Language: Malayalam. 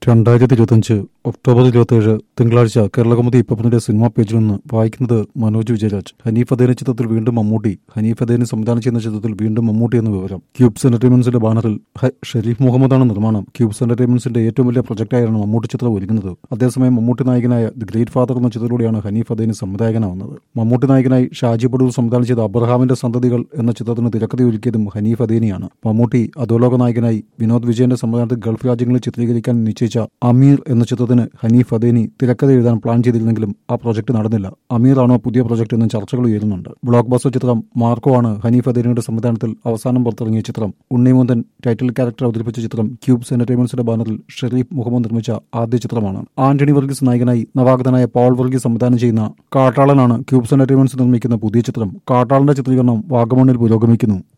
രണ്ടായിരത്തി ഇരുപത്തഞ്ച് ഒക്ടോബർ ഇരുപത്തിയേഴ് തിങ്കളാഴ്ച കേരളകൗമുദി ഇപ്പത്തിന്റെ സിനിമാ പേജിൽ നിന്ന് വായിക്കുന്നത് മനോജ് വിജയരാജ് ഹനീഫ് അദേന ചിത്രത്തിൽ വീണ്ടും മമ്മൂട്ടി ഹനീഫ് അദേന് സംവിധാനം ചെയ്യുന്ന ചിത്രത്തിൽ വീണ്ടും മമ്മൂട്ടി എന്ന വിവരം ക്യൂബ്സ് എന്റർടൈൻമെന്റ്സിന്റെ ബാനറിൽ ഹ- ഷെരീഫ് മുഹമ്മദാണ് നിർമ്മാണം ക്യൂബ്സ് എന്റർടൈൻമെന്റ്സിന്റെ ഏറ്റവും വലിയ പ്രൊജക്ടായാണ് മമ്മൂട്ടി ചിത്രം ഒരുങ്ങുന്നത് അതേസമയം മമ്മൂട്ടി നായകനായ ദി ഗ്രേറ്റ് ഫാദർ എന്ന ചിത്രത്തിലൂടെയാണ് ഹനീഫ് അദേന് സംവിധായകനാവുന്നത് മമ്മൂട്ടി നായകനായി ഷാജി പടൂർ സംവിധാനം ചെയ്ത അബ്രഹാമിന്റെ സന്തതികൾ എന്ന ചിത്രത്തിന് തിരക്കഥ ഒരുക്കിയതും ഹനീഫ് അദേനിയാണ് മമ്മൂട്ടി അധോലോക നായകനായി വിനോദ് വിജയന്റെ സംവിധാനത്തിൽ ഗൾഫ് രാജ്യങ്ങളിൽ ചിത്രീകരിക്കാൻ നിശ്ചയിച്ച അമീർ എന്ന ചിത്രത്തിന് ഹനീഫ് അദേനി തിരക്കഥ എഴുതാൻ പ്ലാൻ ചെയ്തിരുന്നെങ്കിലും ആ പ്രൊജക്ട് നടന്നില്ല അമീർ ആണോ പുതിയ പ്രൊജക്ട് എന്നും ചർച്ചകൾ ഉയരുന്നുണ്ട് ബ്ലോക്ക് ബസ്റ്റർ ചിത്രം മാർക്കോ ആണ് ഹനീഫ് അദേനിയുടെ സംവിധാനത്തിൽ അവസാനം പുറത്തിറങ്ങിയ ചിത്രം ഉണ്ണിമുന്തൻ ടൈറ്റിൽ ക്യാരക്ടർ അവതരിപ്പിച്ച ചിത്രം ക്യൂബ്സ് എന്റർടൈൻമെന്റ്സിന്റെ ബാനറിൽ ഷെരീഫ് മുഹമ്മദ് നിർമ്മിച്ച ആദ്യ ചിത്രമാണ് ആന്റണി വർഗീസ് നായകനായി നവാഗതനായ പോൾ വർഗീസ് സംവിധാനം ചെയ്യുന്ന കാട്ടാളനാണ് ക്യൂബ്സ് എന്റർടൈൻമെന്റ്സ് നിർമ്മിക്കുന്ന പുതിയ ചിത്രം കാട്ടാളന്റെ ചിത്രീകരണം വാഗമണ്ണിൽ പുരോഗമിക്കുന്നു